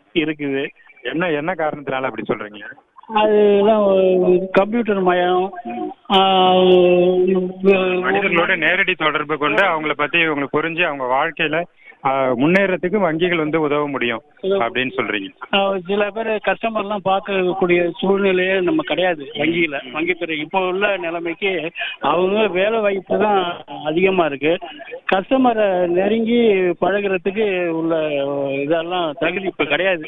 இருக்குது என்ன என்ன காரணத்தினால அப்படி சொல்றீங்க அதெல்லாம் கம்ப்யூட்டர் மயம் மனிதர்களோட நேரடி தொடர்பு கொண்டு அவங்கள பத்தி உங்களுக்கு புரிஞ்சு அவங்க வாழ்க்கையில ஆஹ், முன்னேறதுக்கு வங்கிகள் வந்து உதவ முடியும் அப்படின்னு சொல்றீங்க ஆஹ் சில பேர் கஸ்டமர்லாம் பார்க்கக்கூடிய சூழ்நிலையே நம்ம கிடையாது வங்கியில் வங்கித்துறை இப்போ உள்ள நிலைமைக்கு அவங்க வேலை வாய்ப்பு தான் அதிகமாக இருக்கு கஸ்டமரை நெருங்கி பழகுறதுக்கு உள்ள இதெல்லாம் தகுதி இப்போ கிடையாது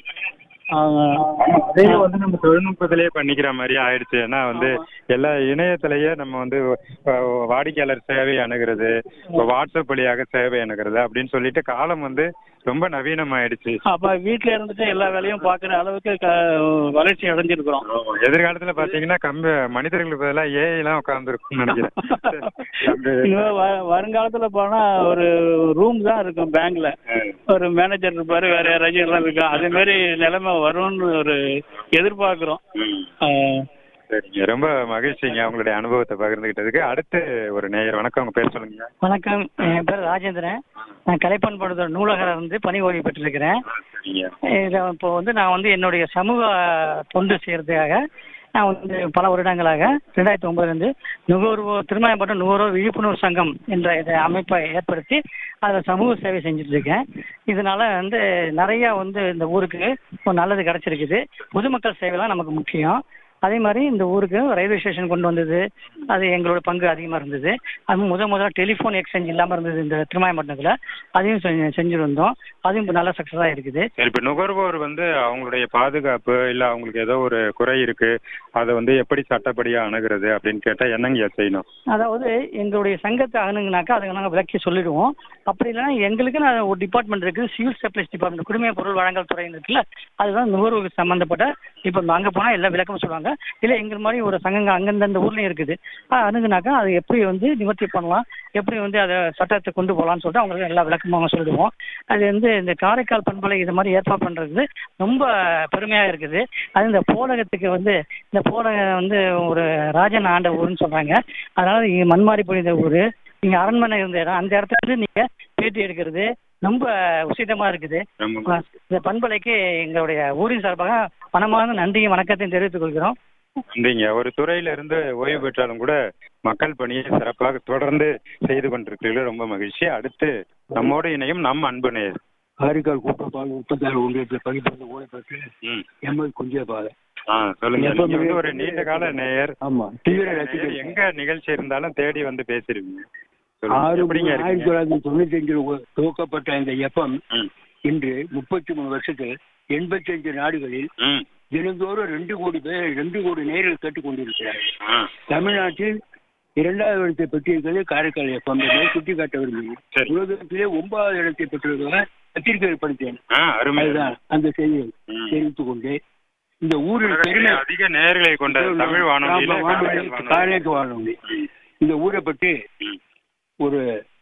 அதே வந்து நம்ம தொழில்நுட்பத்திலேயே பண்ணிக்கிற மாதிரி ஆயிடுச்சு ஏன்னா வந்து எல்லா இணையத்திலேயே நம்ம வந்து அஹ், வாடிக்கையாளர் சேவை அணுகிறது இப்போ வாட்ஸ்அப் வழியாக சேவை அணுகிறது அப்படின்னு சொல்லிட்டு காலம் வந்து ரொம்ப நவீனமாயிடுச்சு அப்போ வீட்டில் இருந்துட்டு எல்லா வேலையும் பார்க்குற அளவுக்கு க வளர்ச்சி அடைஞ்சிருக்கிறோம் எதிர்காலத்துல பாத்தீங்கன்னா கம்பி மனிதர்களுக்கு பதிலாக ஏஐ எல்லாம் உட்காந்துருக்கும்னு நினைக்கிறேன் அந்த- இன்னும் வ- வருங்காலத்துல போனா ஒரு ரூம் தான் இருக்கும் பேங்க்ல ஒரு மேனேஜர் இருப்பாரு வேற யாராச்சும் எல்லாம் இருக்கும் அதே மாதிரி நிலைமை வரும்னு ஒரு எதிர்பார்க்கிறோம் ம். ஆஹ் சரிங்க ரொம்ப மகிழ்ச்சிங்க உங்களுடைய அனுபவத்தை பகிர்ந்துகிட்டதுக்கு அடுத்து ஒரு நேயர் வணக்கம் உங்க பேர் சொல்லுங்க வணக்கம் என் பேர் ராஜேந்திரன் நான் கலைப்பண்பாடு நூலகராக இருந்து பணி ஓய்வு பெற்றிருக்கிறேன் சரிங்க இதை இப்போ வந்து நான் வந்து என்னுடைய சமூக தொண்டு செய்யறதுக்காக நான் வந்து பல வருடங்களாக ரெண்டாயிரத்தி ஒன்பதுலேருந்து நுகர்வோர் திருமணப்பட்ட நுகர்வோர் விழிப்புணர்வு சங்கம் என்ற இதை அமைப்பை ஏற்படுத்தி அதில் சமூக சேவை செஞ்சுட்டு இருக்கேன் இதனால வந்து நிறைய வந்து இந்த ஊருக்கு ஒரு நல்லது கிடைச்சிருக்குது பொதுமக்கள் சேவைலாம் நமக்கு முக்கியம் அதே மாதிரி இந்த ஊருக்கு ரயில்வே ஸ்டேஷன் கொண்டு வந்தது அது எங்களோட பங்கு அதிகமாக இருந்தது அது முத முதல்ல டெலிஃபோன் எக்ஸ்சேஞ்ச் இல்லாமல் இருந்தது இந்த திருமாயம்பட்டினத்தில் அதையும் செஞ்சு செஞ்சுருந்தோம் அதுவும் இப்போ நல்ல சக்ஸஸாக இருக்குது சரி இப்ப நுகர்வோர் வந்து அவங்களுடைய பாதுகாப்பு இல்ல அவங்களுக்கு ஏதோ ஒரு குறை இருக்கு அதை வந்து எப்படி சட்டப்படியா அணுகிறது அப்படின்னு கேட்டா என்னங்க செய்யணும் அதாவது எங்களுடைய சங்கத்தை அணுகுனாக்கா அதை நாங்கள் விளக்கி சொல்லிடுவோம் அப்படி இல்லைன்னா எங்களுக்கு நான் ஒரு டிபார்ட்மெண்ட் இருக்குது சிவில் சப்ளைஸ் டிபார்ட்மெண்ட் குடிமை பொருள் வழங்கல் துறை இருக்குல்ல அதுதான் நுகர்வுக்கு சம்மந்தப்பட்ட இப்போ அங்கே போனால் எல்லா விளக்கமும் சொல்லுவாங்க இல்லை எங்கள் மாதிரி ஒரு சங்கங்க அந்தந்த ஊர்லேயும் இருக்குது ஆஹ் அணுகுனாக்கா அது எப்படி வந்து நிவர்த்தி பண்ணலாம் எப்படி வந்து அதை சட்டத்தை கொண்டு போகலான்னு சொல்லிட்டு அவங்களுக்கு எல்லா விளக்கமும் சொல்லிடுவோம் அது வந்து இந்த காரைக்கால் பண்பலை இது மாதிரி ஏற்பாடு பண்ணுறது ரொம்ப பெருமையாக இருக்குது அது இந்த போடகத்துக்கு வந்து இந்த போடகம் வந்து ஒரு ராஜன் ஆண்ட ஊருன்னு சொல்கிறாங்க அதனால இங்கே மண்மாரி புரிந்த ஊர் இங்கே அரண்மனை இருந்த இடம் அந்த இடத்துல இருந்து நீங்கள் பேட்டி எடுக்கிறது ரொம்ப உசிதமாக இருக்குது ரொம்ப இந்த பண்பலைக்கு எங்களுடைய ஊரின் சார்பாக மனமார்ந்த நன்றியும் வணக்கத்தையும் தெரிவித்துக் கொள்கிறோம் நன்றிங்க ஒரு துறையில இருந்து ஓய்வு பெற்றாலும் கூட மக்கள் பணியை சிறப்பாக தொடர்ந்து செய்து கொண்டிருக்கிறீர்கள் ரொம்ப மகிழ்ச்சி அடுத்து நம்மோடு இணையும் நம் அன்பு நேயர் காரைக்கால் கூட்டப்பால் முப்பத்தாறு ஒன்றியத்தில் பதிப்பது ஓய்வு ம் எம்எல் குஞ்சியபாத ஆ சொல்லுங்க எப்ப நீங்க வந்து ஒரு நீண்ட கால நேயர் ஆமா தீவிர நேயர் ரசிகர் எங்க நிகழ்ச்சி இருந்தாலும் தேடி வந்து பேசிருவீங்க ஆறு சொல்லுங்க. எப்படிங்க ஆயிரத்தி இருக்கீங்க தொள்ளாயிரத்தி தொண்ணூத்தி அஞ்சில் துவக்கப்பட்ட இந்த எஃப்எம் ம், இன்று முப்பத்தி மூணு வருஷத்தில் எண்பத்தி அஞ்சு நாடுகளில் ம், தினந்தோறும் ரெண்டு கோடி பேர் ரெண்டு கோடி நேரில் கேட்டுக் கொண்டிருக்கிறார்கள் ஆ, தமிழ்நாட்டில் இரண்டாவது இடத்தை பெற்றிருக்கிறது காரைக்கால் எஃப்எம் சுட்டி காட்ட விரும்புகிறேன் சரி. உலகத்திலே ஒன்பதாவது இடத்தை பெற்றிருக்கிறத பத்திரிகை படித்தேன் ஆ, அருமை அதுதான் அந்த செய்தியை ம். தெரிவித்துக் கொண்டு இந்த ஊரில் உலகத்திலே பெருமை அதிக நேயர்களை கொண்ட தமிழ் வானொலியில ஆமா, வானொலி, காரைக்கால் வானொலி. காரைக்கால் வானொலி ம், இந்த ஊரை பற்றி ம். ஒரு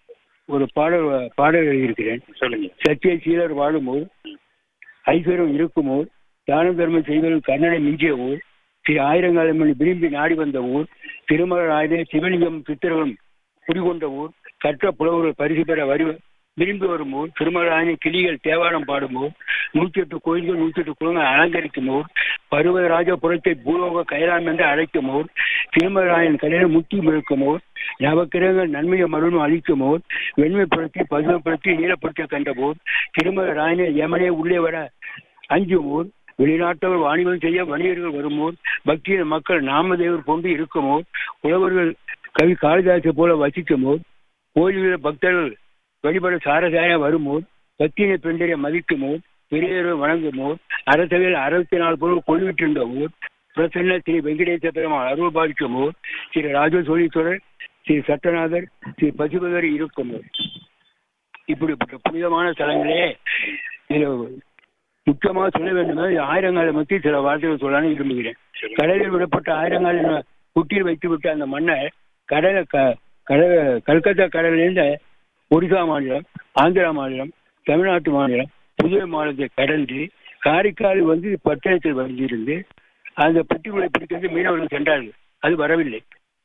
ஒரு பாடல் பாடல் எழுதியிருக்கிறேன் சொல்லுங்க சத்திய சீலர் வாழும் ஊர் ஐஸ்வர்யம் இருக்கும் ஊர் தான தர்மம் செய்வதில் கண்ணனை மிஞ்சிய ஊர் ஸ்ரீ ஆயிரங்காலமணி விரும்பி நாடி வந்த ஊர் திருமல ஆயுத சிவலிங்கம் சித்திரகம் குடிகொண்ட ஊர் கற்ற புலவர்கள் பரிசு பெற வரி விரும்பி வரும் ஊர் திருமலாயணி கிளிகள் தேவாரம் பாடும் ஊர் நூற்றி எட்டு கோயில்கள் நூற்றி எட்டு குளங்கள் அலங்கரிக்கும் ஊர் பருவராஜபுரத்தை பூலோக கைலாம் என்று அழைக்கும் ஊர் திருமலாயன் கடையில் முத்தி முழுக்கும் ஊர் நவக்கிரகங்கள் நன்மையை மருணும் அழிக்கும் ஊர் வெண்மைப்படுத்தி பசுமைப்படுத்தி நீலப்படுத்த கண்ட ஊர் திருமல ராயனை யமனே உள்ளே வர அஞ்சும் ஊர் வெளிநாட்டவர் வாணிபம் செய்ய வணிகர்கள் வரும் ஊர் பக்தியின் மக்கள் நாமதேவர் கொண்டு இருக்கும் ஊர் புலவர்கள் கவி காளிதாசை போல வசிக்கும் ஊர் கோயில்களில் பக்தர்கள் வழிபட சாரசாய வரும் ஊர் பத்தினை பெண்டரை மதிக்கும் ஊர் பெரியவரை வணங்கும் ஊர் அரசவையில் அறுபத்தி நாலு பொருள் கொள்விட்டிருந்த ஊர் பிரசன்ன ஸ்ரீ வெங்கடேச பெருமாள் அருள் பாதிக்கும் ஊர் ஸ்ரீ ராஜசோழீஸ்வரர் ஸ்ரீ சட்டநாதர் ஸ்ரீ பசுபதர் இருக்கும் ஊர் இப்படிப்பட்ட புனிதமான ஸ்தலங்களே இதுல முக்கியமாக சொல்ல வேண்டும் ஆயிரங்காலை பற்றி சில வார்த்தைகள் சொல்லலாம்னு விரும்புகிறேன் கடலில் விடப்பட்ட ஆயிரங்கால குட்டியில் வைத்து விட்ட அந்த மண்ணை கடலை க கடல் கல்கத்தா கடலிலிருந்து ஒடிசா மாநிலம் ஆந்திரா மாநிலம் தமிழ்நாட்டு மாநிலம் புதுவை மாநிலத்தை கடந்து காரைக்கால் வந்து பட்டணத்தில் வந்திருந்து அந்த பெட்டிகளை பிடிக்கிறது மீனவர்கள் சென்றார்கள் அது வரவில்லை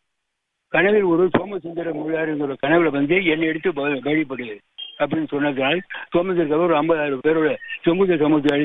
கனவில் ஒரு சோமசுந்தர மொழியாருங்கிற கனவுல வந்து என்னை எடுத்து வ- வழிபடு அப்படின்னு சொன்னதுனால் சோமசுந்தர ஒரு ஐம்பதாயிரம் பேரோட சொங்குத சமுத்திர